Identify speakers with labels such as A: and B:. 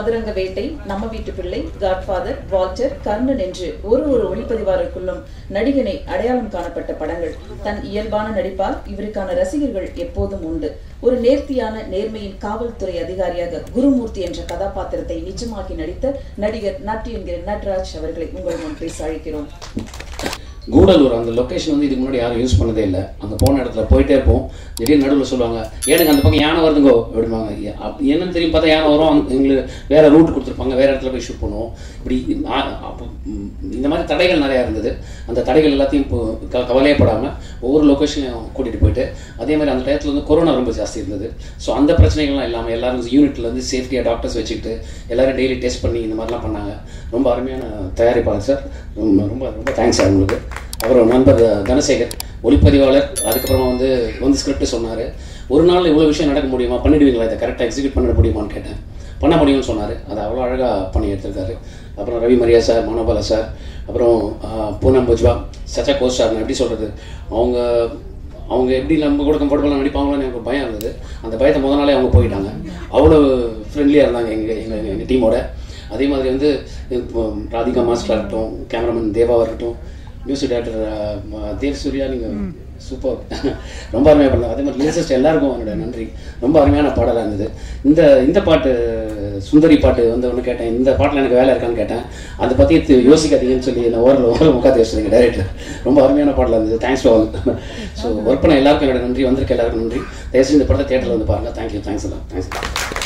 A: சதுரங்க வேட்டை நம்ம வீட்டு பிள்ளை காட்ஃபாதர் வால்டர் கர்ணன் என்று ஒரு ஒரு ஒளிப்பதிவாளருக்குள்ளும் நடிகனை அடையாளம் காணப்பட்ட படங்கள் தன் இயல்பான நடிப்பால் இவருக்கான ரசிகர்கள் எப்போதும் உண்டு ஒரு நேர்த்தியான நேர்மையின் காவல்துறை அதிகாரியாக குருமூர்த்தி என்ற கதாபாத்திரத்தை நிஜமாக்கி நடித்த நடிகர் நட்டி என்கிற நட்ராஜ் அவர்களை உங்கள் முன் பேச அழைக்கிறோம்
B: கூடலூர் அந்த லொக்கேஷன் வந்து இதுக்கு முன்னாடி யாரும் யூஸ் பண்ணதே இல்லை அங்கே போன இடத்துல போயிட்டே இருப்போம் திடீர்னு நடுவில் சொல்லுவாங்க எனக்கு அந்த பக்கம் யானை வருதுங்கோ அப்படிம்பாங்க எ- அப்- என்னன்னு தெரியும் பார்த்தா யானை வரும் அங்க- எங்களுக்கு வேற ரூட் கொடுத்துருப்பாங்க வேற இடத்துல போய் ஷூட் பண்ணுவோம் இப்படி ஆ- அப்போ, ம், இந்த மாதிரி தடைகள் நிறையா இருந்தது அந்த தடைகள் எல்லாத்தையும் இப்போ க கவலையப்படாமல் ஒவ்வொரு லொக்கேஷனையும் கூட்டிகிட்டு போயிட்டு அதே மாதிரி அந்த டயத்தில் வந்து கொரோனா ரொம்ப ஜாஸ்தி இருந்தது ஸோ அந்த பிரச்சனைகள்லாம் இல்லாமல் எல்லாரும் யூனிட்ல இருந்து சேஃப்டியாக டாக்டர்ஸ் வச்சுக்கிட்டு எல்லாரும் டெய்லி டெஸ்ட் பண்ணி இந்த மாதிரிலாம் பண்ணாங்க ரொம்ப அருமையான தயாரிப்பாளர் சார் ரொம்ப ரொம்ப ரொம்ப தேங்க்ஸ் சார் உங்களுக்கு அப்புறம் நண்பர் தனசேகர் ஒளிப்பதிவாளர் அதுக்கப்புறமா வந்து வந்து ஸ்கிரிப்ட் சொன்னார் ஒரு நாள் இவ்வளோ விஷயம் நடக்க முடியுமா பண்ணிடுவீங்களா இதை கரெக்டாக எக்ஸிக்யூட் பண்ண முடியுமான்னு கேட்டேன் பண்ண முடியும்னு சொன்னார் அதை அவ்வளோ அழகாக பண்ணி எடுத்திருக்காரு அப்புறம் ரவி மரியா சார் மனோபாலா சார் அப்புறம் ஆஹ், பூனம் புஜ்வா சச்சா கோஸ் சார் நான் எப்படி சொல்கிறது அவங்க அவங்க எப்படி நம்ம கூட கம்ஃபர்டபுளாக நடிப்பாங்களோன்னு எனக்கு ஒரு பயம் இருந்தது அந்த பயத்தை முத நாளே அவங்க போயிட்டாங்க அவ்வளோ ஃப்ரெண்ட்லியாக இருந்தாங்க எங்கள் எங்கள் எங்கள் டீமோட அதே மாதிரி வந்து இப்போ ராதிகா மாஸ்டராக இருக்கட்டும் கேமராமேன் தேவாவாக இருக்கட்டும் மியூசிக் டைரக்டர் தேவ் சூர்யா நீங்கள் சூப்பர் ரொம்ப அருமையாக பண்ணாங்க அதே மாதிரி லிரிசிஸ்ட் எல்லாருக்கும் என்னோட நன்றி ரொம்ப அருமையான பாடலாக இருந்தது இந்த இந்த பாட்டு சுந்தரி பாட்டு வந்து ஒன்று கேட்டேன் இந்த பாட்டில் எனக்கு வேலை இருக்கான்னு கேட்டேன் அதை பற்றி தி- யோசிக்காதீங்கன்னு சொல்லி நான் ஓரில் ஓரம் உட்காந்து யோசிச்சிங்க டைரக்டர் ரொம்ப அருமையான பாடலாக இருந்தது thanks to all so work பண்ண எல்லாருக்கும் என்னோட நன்றி வந்திருக்க எல்லாருக்கும் நன்றி தயவுசெய்து இந்த படத்தை தேட்டரில் வந்து பாருங்கள் தேங்க்யூ தேங்க்ஸ் எல்லாம் தேங்க்ஸ்